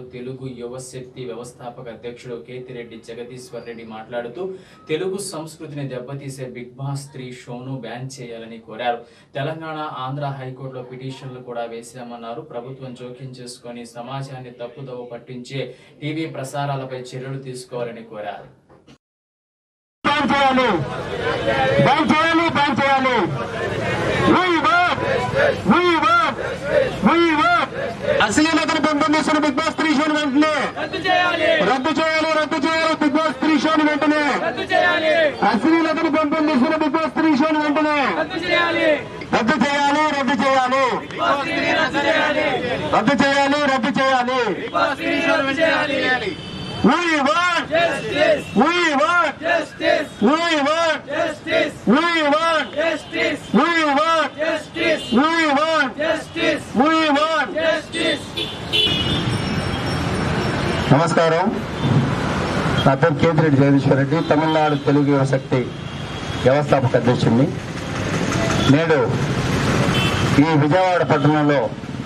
తెలుగు యువశక్తి వ్యవస్థాపక అధ్యక్షుడు కేతిరెడ్డి జగదీశ్వర్ రెడ్డి మాట్లాడుతూ తెలుగు సంస్కృతిని దెబ్బతీసే బిగ్ బాస్ త్రీ షోను బ్యాన్ చేయాలని కోరారు తెలంగాణ ఆంధ్ర హైకోర్టులో పిటిషన్లు కూడా వేశామన్నారు ప్రభుత్వం జోక్యం చేసుకొని సమాజాన్ని తప్పుదోవ పట్టించే టీవీ ప్రసారాలపై చర్యలు తీసుకోవాలని కోరారు బ్యాన్ చేయాలి బ్యాన్ చేయాలి బ్యాన్ చేయాలి We vote! We vote! We vote! అశ్లీలతను పెంపొందిస్తున్న బిగ్ బాస్ త్రీ షోని వెంటనే రద్దు చేయాలి రద్దు చేయాలి రద్దు చేయాలి బిగ్ బాస్ త్రీ షోని వెంటనే రద్దు చేయాలి అశ్లీలతను పెంపొందిస్తున్న బిగ్ బాస్ త్రీ షోని వెంటనే రద్దు చేయాలి రద్దు చేయాలి రద్దు చేయాలి రద్దు చేయాలి రద్దు చేయాలి రద్దు చేయాలి రద్దు చేయాలి We want! Justice We want! Justice We want! Justice We want! Justice We want! Justice We want! Justice We want! Justice నమస్కారం నా పేరు కేతిరెడ్డి జగదీశ్వర్ రెడ్డి తమిళనాడు తెలుగు యువశక్తి వ్యవస్థాపక అధ్యక్షుడిని నేడు ఈ విజయవాడ పట్టణంలో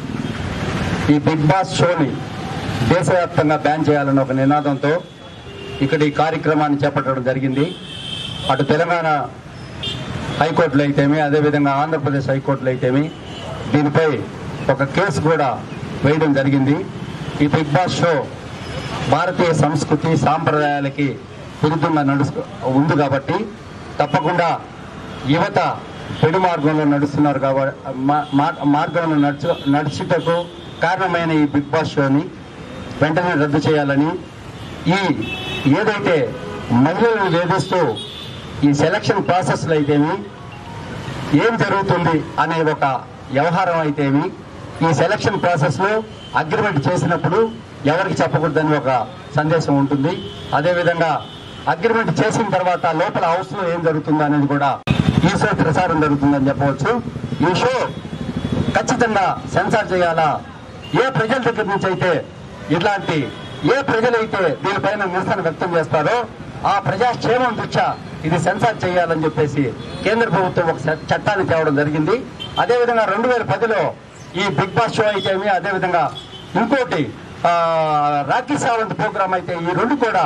ఈ బిగ్ బాస్ షోని దేశవ్యాప్తంగా బ్యాన్ చేయాలన్న ఒక నినాదంతో ఇక్కడ ఈ కార్యక్రమాన్ని చేపట్టడం జరిగింది అటు తెలంగాణ హైకోర్టులో అయితేమి అదేవిధంగా ఆంధ్రప్రదేశ్ హైకోర్టులో అయితేమి దీనిపై ఒక కేసు కూడా వేయడం జరిగింది ఈ బిగ్ బాస్ షో భారతీయ సంస్కృతి సాంప్రదాయాలకి విరుద్ధంగా నడుస్తూ ఉంది కాబట్టి తప్పకుండా యువత చెడు మార్గంలో నడుస్తున్నారు కాబట్టి మా- మా- మార్గంలో నడుచు నడుచుటకు కారణమైన ఈ బిగ్ బాస్ షోని వెంటనే రద్దు చేయాలని ఈ ఏదైతే మహిళలను వేధిస్తూ ఈ సెలక్షన్ ప్రాసెస్లో అయితేమి ఏం జరుగుతుంది అనే ఒక వ్యవహారం అయితేమి ఈ సెలక్షన్ ప్రాసెస్ లో అగ్రిమెంట్ చేసినప్పుడు ఎవరికి చెప్పకూడదని ఒక సందేశం ఉంటుంది అదేవిధంగా అగ్రిమెంట్ చేసిన తర్వాత లోపల హౌస్ లో ఏం జరుగుతుందో అనేది కూడా ఈ షో ప్రసారం జరుగుతుందని చెప్పవచ్చు ఈ షో ఖచ్చితంగా సెన్సార్ చేయాలా ఏ ప్రజల దగ్గర నుంచి అయితే ఇట్లాంటి ఏ ప్రజలైతే దీనిపైన నిరసన వ్యక్తం చేస్తారో ఆ ప్రజాక్షేమం దృష్ట్యా ఇది సెన్సార్ చేయాలని చెప్పేసి కేంద్ర ప్రభుత్వం ఒక చ- చట్టాన్ని తేవడం జరిగింది అదేవిధంగా రెండు వేల పదిలో ఈ బిగ్ బాస్ షో అయితేమి అదేవిధంగా ఇంకోటి ఆ, రాఖీ సావంత్ ప్రోగ్రామ్ అయితే ఈ రెండు కూడా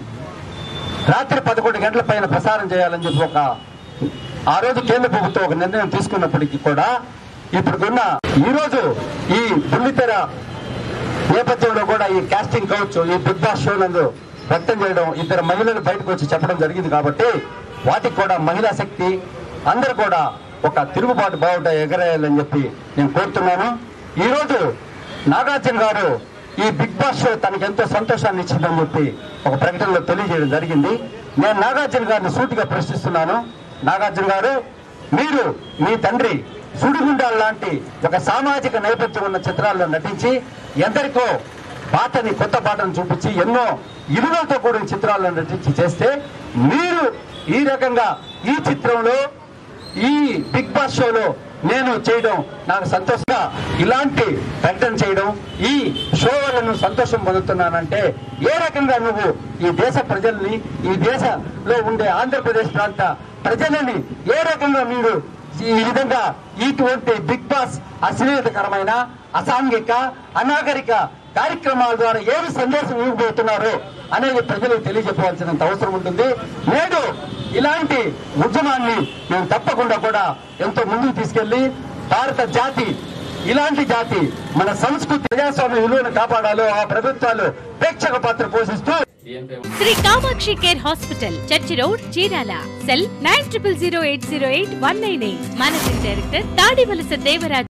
రాత్రి పదకొండు గంటల పైన ప్రసారం చేయాలని చెప్పి ఒక ఆ రోజు కేంద్ర ప్రభుత్వం ఒక నిర్ణయం తీసుకున్నప్పటికీ కూడా ఇప్పుడున్న ఈ రోజు ఈ బుల్లితెర నేపథ్యంలో కూడా ఈ కాస్టింగ్ కౌచ్ ఈ బిగ్ బాస్ షో నందు వ్యక్తం చేయడం ఇద్దరు మహిళలు బయటకు వచ్చి చెప్పడం జరిగింది కాబట్టి వాటికి కూడా మహిళా శక్తి అందరూ కూడా ఒక తిరుగుబాటు బావుట ఎగరేయాలని చెప్పి నేను కోరుతున్నాను ఈ రోజు నాగార్జున గారు ఈ బిగ్ బాస్ షో తనకి ఎంతో సంతోషాన్ని ఇచ్చిందని చెప్పి ఒక ప్రకటనలో తెలియజేయడం జరిగింది నేను నాగార్జున గారిని సూటిగా ప్రశ్నిస్తున్నాను నాగార్జున గారు మీరు మీ తండ్రి సుడిగుండాల లాంటి ఒక సామాజిక నేపథ్యం ఉన్న చిత్రాల్లో నటించి ఎందరికో పాటని కొత్త పాటను చూపించి ఎన్నో ఇరువులతో కూడిన చిత్రాల్లో నటించి చేస్తే మీరు ఈ రకంగా ఈ చిత్రంలో ఈ బిగ్ బాస్ షోలో నేను చేయడం నాకు సంతోషంగా ఇలాంటి ప్రకటన చేయడం ఈ షో వల్ల నువ్వు సంతోషం పొందుతున్నానంటే ఏ రకంగా నువ్వు ఈ దేశ ప్రజల్ని ఈ దేశంలో ఉండే ఆంధ్రప్రదేశ్ ప్రాంత ప్రజలని ఏ రకంగా మీరు ఈ విధంగా ఇటువంటి బిగ్ బాస్ అశ్లీలతకరమైన అసాంఘిక అనాగరిక కార్యక్రమాల ద్వారా ఏమి సందేశం ఇవ్వబోతున్నారు అనేది ప్రజలకు తెలియజెప్పవలసినంత అవసరం ఉంటుంది నేడు ఇలాంటి ఉద్యమాన్ని మేము తప్పకుండా కూడా ఎంతో ముందుకు తీసుకెళ్లి భారత జాతి ఇలాంటి జాతి మన సంస్కృతి ప్రజాస్వామ్య విలువను కాపాడాలో ఆ ప్రభుత్వాలు ప్రేక్షక పాత్ర పోషిస్తూ దీనిపై Shri Kamakshi care hospital church road Chirala cell nine triple zero eight zero eight one nine eight managing director Tadivalasa Devaraj